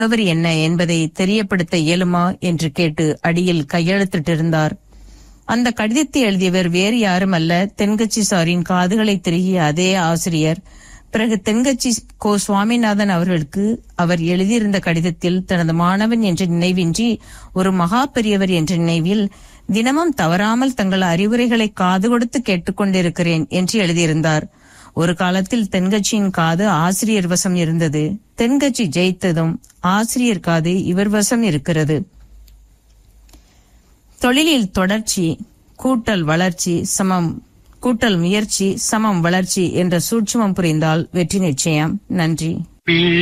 முகவரி என்ன என்பதை தெரியப்படுத்த இயலுமா என்று கேட்டு அடியில் கையெழுத்திட்டிருந்தார் அந்த கடிதத்தை எழுதியவர் வேறு யாரும் அல்ல தென்கட்சி சாரின் காதுகளை திருகிய அதே ஆசிரியர் பிறகு தென்கட்சி கோ சுவாமிநாதன் அவர்களுக்கு அவர் எழுதியிருந்த கடிதத்தில் தனது மாணவன் என்ற நினைவின்றி ஒரு மகா பெரியவர் என்ற நினைவில் தினமும் தவறாமல் தங்கள் அறிவுரைகளை காது கொடுத்து கேட்டுக்கொண்டிருக்கிறேன் என்று எழுதியிருந்தார் ஒரு காலத்தில் தென்கட்சியின் காது ஆசிரியர் வசம் இருந்தது தென்கட்சி ஜெயித்ததும் ஆசிரியர் காது இவர் வசம் இருக்கிறது தொழிலில் தொடர்ச்சி கூட்டல் வளர்ச்சி சமம் கூட்டல் முயற்சி சமம் வளர்ச்சி என்ற சூட்சுமம் புரிந்தால் வெற்றி நிச்சயம் நன்றி